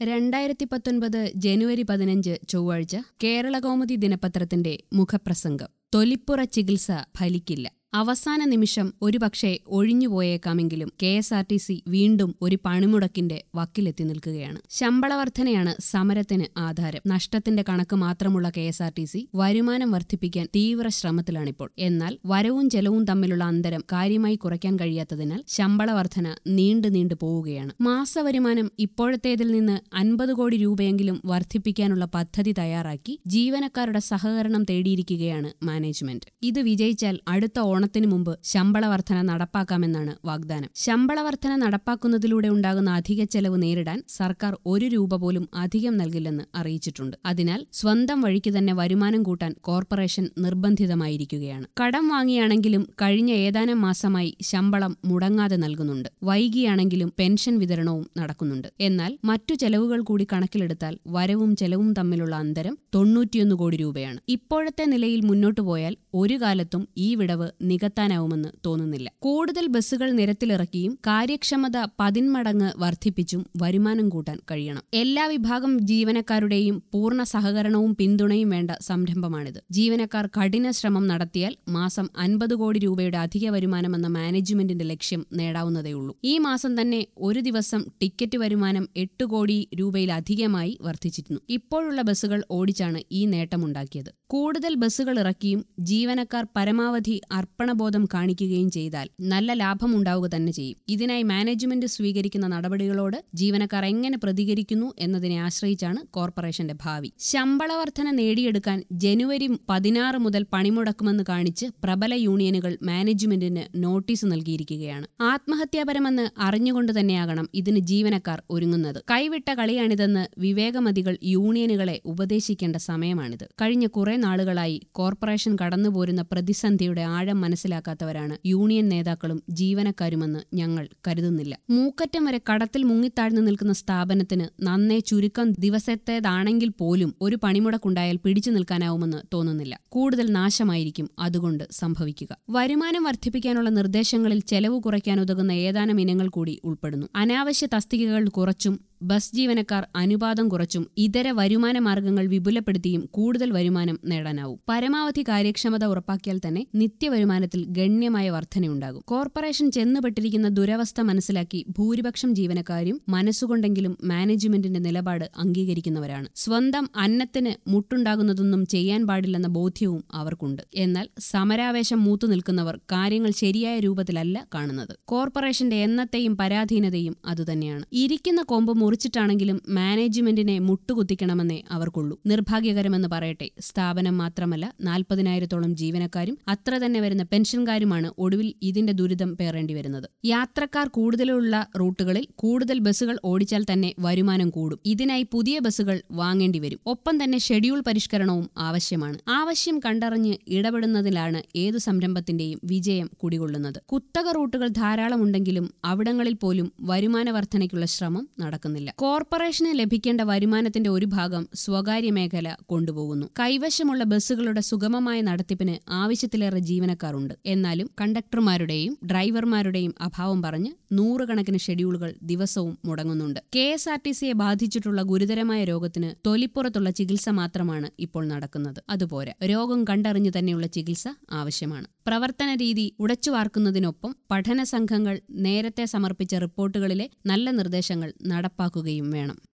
രണ്ടായിരത്തി പത്തൊൻപത് ജനുവരി പതിനഞ്ച് ചൊവ്വാഴ്ച കേരളകൗമുദി ദിനപത്രത്തിന്റെ മുഖപ്രസംഗം തൊലിപ്പുറ ചികിത്സ ഫലിക്കില്ല അവസാന നിമിഷം ഒരുപക്ഷെ ഒഴിഞ്ഞുപോയേക്കാമെങ്കിലും K S R T C വീണ്ടും ഒരു പണിമുടക്കിന്റെ വക്കിലെത്തി നിൽക്കുകയാണ് ശമ്പള വർധനയാണ് സമരത്തിന് ആധാരം നഷ്ടത്തിന്റെ കണക്ക് മാത്രമുള്ള K S R T C വരുമാനം വർദ്ധിപ്പിക്കാൻ തീവ്ര ശ്രമത്തിലാണിപ്പോൾ എന്നാൽ വരവും ചെലവും തമ്മിലുള്ള അന്തരം കാര്യമായി കുറയ്ക്കാൻ കഴിയാത്തതിനാൽ ശമ്പള വർധന നീണ്ടു നീണ്ടു പോവുകയാണ് മാസവരുമാനം ഇപ്പോഴത്തേതിൽ നിന്ന് അൻപത് കോടി രൂപയെങ്കിലും വർദ്ധിപ്പിക്കാനുള്ള പദ്ധതി തയ്യാറാക്കി ജീവനക്കാരുടെ സഹകരണം തേടിയിരിക്കുകയാണ് മാനേജ്മെന്റ് ഇത് വിജയിച്ചാൽ അടുത്ത ഓണത്തിന് മുമ്പ് ശമ്പള വർധന നടപ്പാക്കാമെന്നാണ് വാഗ്ദാനം ശമ്പള വർധന നടപ്പാക്കുന്നതിലൂടെ ഉണ്ടാകുന്ന അധിക ചെലവ് നേരിടാൻ സർക്കാർ ഒരു രൂപ പോലും അധികം നൽകില്ലെന്ന് അറിയിച്ചിട്ടുണ്ട് അതിനാൽ സ്വന്തം വഴിക്ക് തന്നെ വരുമാനം കൂട്ടാൻ കോർപ്പറേഷൻ നിർബന്ധിതമായിരിക്കുകയാണ് കടം വാങ്ങിയാണെങ്കിലും കഴിഞ്ഞ ഏതാനും മാസമായി ശമ്പളം മുടങ്ങാതെ നൽകുന്നുണ്ട് വൈകിയാണെങ്കിലും പെൻഷൻ വിതരണവും നടക്കുന്നുണ്ട് എന്നാൽ മറ്റു ചെലവുകൾ കൂടി കണക്കിലെടുത്താൽ വരവും ചെലവും തമ്മിലുള്ള അന്തരം തൊണ്ണൂറ്റിയൊന്ന് കോടി രൂപയാണ് ഇപ്പോഴത്തെ നിലയിൽ മുന്നോട്ടു പോയാൽ ഒരു കാലത്തും ഈ വിടവ് നികത്താനാവുമെന്ന് തോന്നുന്നില്ല കൂടുതൽ ബസ്സുകൾ നിരത്തിലിറക്കിയും കാര്യക്ഷമത പതിന്മടങ്ങ് വർദ്ധിപ്പിച്ചും വരുമാനം കൂട്ടാൻ കഴിയണം എല്ലാ വിഭാഗം ജീവനക്കാരുടെയും പൂർണ്ണ സഹകരണവും പിന്തുണയും വേണ്ട സംരംഭമാണിത് ജീവനക്കാർ കഠിന ശ്രമം നടത്തിയാൽ മാസം അൻപത് കോടി രൂപയുടെ അധിക വരുമാനമെന്ന മാനേജ്മെന്റിന്റെ ലക്ഷ്യം നേടാവുന്നതേയുള്ളൂ ഈ മാസം തന്നെ ഒരു ദിവസം ടിക്കറ്റ് വരുമാനം എട്ട് കോടി രൂപയിലധികമായി വർദ്ധിച്ചിരുന്നു ഇപ്പോഴുള്ള ബസ്സുകൾ ഓടിച്ചാണ് ഈ നേട്ടമുണ്ടാക്കിയത് കൂടുതൽ ബസ്സുകൾ ഇറക്കിയും ജീവനക്കാർ പരമാവധി അർപ്പണബോധം കാണിക്കുകയും ചെയ്താൽ നല്ല ലാഭമുണ്ടാവുക തന്നെ ചെയ്യും ഇതിനായി മാനേജ്മെന്റ് സ്വീകരിക്കുന്ന നടപടികളോട് ജീവനക്കാർ എങ്ങനെ പ്രതികരിക്കുന്നു എന്നതിനെ ആശ്രയിച്ചാണ് കോർപ്പറേഷന്റെ ഭാവി ശമ്പള വർധന നേടിയെടുക്കാൻ ജനുവരി പതിനാറ് മുതൽ പണിമുടക്കുമെന്ന് കാണിച്ച് പ്രബല യൂണിയനുകൾ മാനേജ്മെന്റിന് നോട്ടീസ് നൽകിയിരിക്കുകയാണ് ആത്മഹത്യാപരമെന്ന് അറിഞ്ഞുകൊണ്ട് തന്നെയാകണം ഇതിന് ജീവനക്കാർ ഒരുങ്ങുന്നത് കൈവിട്ട കളിയാണിതെന്ന് വിവേകമതികൾ യൂണിയനുകളെ ഉപദേശിക്കേണ്ട സമയമാണിത് കഴിഞ്ഞ കുറെ നാളുകളായി കോർപ്പറേഷൻ കടന്നുപോരുന്ന പ്രതിസന്ധിയുടെ ആഴം മനസ്സിലാക്കാത്തവരാണ് യൂണിയൻ നേതാക്കളും ജീവനക്കാരുമെന്ന് ഞങ്ങൾ കരുതുന്നില്ല മൂക്കറ്റം വരെ കടത്തിൽ മുങ്ങിത്താഴ്ന്നു നിൽക്കുന്ന സ്ഥാപനത്തിന് നന്നേ ചുരുക്കം ദിവസത്തേതാണെങ്കിൽ പോലും ഒരു പണിമുടക്കുണ്ടായാൽ പിടിച്ചു നിൽക്കാനാവുമെന്ന് തോന്നുന്നില്ല കൂടുതൽ നാശമായിരിക്കും അതുകൊണ്ട് സംഭവിക്കുക വരുമാനം വർദ്ധിപ്പിക്കാനുള്ള നിർദ്ദേശങ്ങളിൽ ചെലവ് കുറയ്ക്കാൻ ഉതകുന്ന ഏതാനും ഇനങ്ങൾ കൂടി ഉൾപ്പെടുന്നു അനാവശ്യ തസ്തികകൾ കുറച്ചും ബസ് ജീവനക്കാർ അനുപാതം കുറച്ചും ഇതര വരുമാന മാർഗങ്ങൾ വിപുലപ്പെടുത്തിയും കൂടുതൽ വരുമാനം നേടാനാവും പരമാവധി കാര്യക്ഷമത ഉറപ്പാക്കിയാൽ തന്നെ നിത്യവരുമാനത്തിൽ ഗണ്യമായ വർധനയുണ്ടാകും കോർപ്പറേഷൻ ചെന്നുപെട്ടിരിക്കുന്ന ദുരവസ്ഥ മനസ്സിലാക്കി ഭൂരിപക്ഷം ജീവനക്കാരും മനസ്സുകൊണ്ടെങ്കിലും മാനേജ്മെന്റിന്റെ നിലപാട് അംഗീകരിക്കുന്നവരാണ് സ്വന്തം അന്നത്തിന് മുട്ടുണ്ടാകുന്നതൊന്നും ചെയ്യാൻ പാടില്ലെന്ന ബോധ്യവും അവർക്കുണ്ട് എന്നാൽ സമരാവേശം മൂത്തു നിൽക്കുന്നവർ കാര്യങ്ങൾ ശരിയായ രൂപത്തിലല്ല കാണുന്നത് കോർപ്പറേഷന്റെ എന്നത്തെയും പരാധീനതയും അതുതന്നെയാണ് ഇരിക്കുന്ന കൊമ്പ് മുറിച്ചിട്ടാണെങ്കിലും മാനേജ്മെന്റിനെ മുട്ടുകുത്തിക്കണമെന്നേ അവർക്കുള്ളൂ നിർഭാഗ്യകരമെന്ന് പറയട്ടെ സ്ഥാപനം മാത്രമല്ല നാൽപ്പതിനായിരത്തോളം ജീവനക്കാരും അത്ര തന്നെ വരുന്ന പെൻഷൻകാരുമാണ് ഒടുവിൽ ഇതിന്റെ ദുരിതം പേറേണ്ടി വരുന്നത് യാത്രക്കാർ കൂടുതലുള്ള റൂട്ടുകളിൽ കൂടുതൽ ബസ്സുകൾ ഓടിച്ചാൽ തന്നെ വരുമാനം കൂടും ഇതിനായി പുതിയ ബസ്സുകൾ വാങ്ങേണ്ടി വരും ഒപ്പം തന്നെ ഷെഡ്യൂൾ പരിഷ്കരണവും ആവശ്യമാണ് ആവശ്യം കണ്ടറിഞ്ഞ് ഇടപെടുന്നതിലാണ് ഏതു സംരംഭത്തിന്റെയും വിജയം കുടികൊള്ളുന്നത് കുത്തക റൂട്ടുകൾ ധാരാളമുണ്ടെങ്കിലും അവിടങ്ങളിൽ പോലും വരുമാന വർധനയ്ക്കുള്ള ശ്രമം നടക്കുന്നില്ല കോർപ്പറേഷന് ലഭിക്കേണ്ട വരുമാനത്തിന്റെ ഒരു ഭാഗം സ്വകാര്യ മേഖല കൊണ്ടുപോകുന്നു കൈവശമുള്ള ബസ്സുകളുടെ സുഗമമായ നടത്തിപ്പിന് ആവശ്യത്തിലേറെ ജീവനക്കാരുണ്ട് എന്നാലും കണ്ടക്ടർമാരുടെയും ഡ്രൈവർമാരുടെയും അഭാവം പറഞ്ഞ് നൂറുകണക്കിന് ഷെഡ്യൂളുകൾ ദിവസവും മുടങ്ങുന്നുണ്ട് കെ എസ് ആർ ടി സിയെ ബാധിച്ചിട്ടുള്ള ഗുരുതരമായ രോഗത്തിന് തൊലിപ്പുറത്തുള്ള ചികിത്സ മാത്രമാണ് ഇപ്പോൾ നടക്കുന്നത് അതുപോരാ രോഗം കണ്ടറിഞ്ഞു തന്നെയുള്ള ചികിത്സ ആവശ്യമാണ് പ്രവർത്തന രീതി ഉടച്ചുവാർക്കുന്നതിനൊപ്പം പഠന സംഘങ്ങൾ നേരത്തെ സമർപ്പിച്ച റിപ്പോർട്ടുകളിലെ നല്ല നിർദ്ദേശങ്ങൾ നടപ്പാക്കുകയും വേണം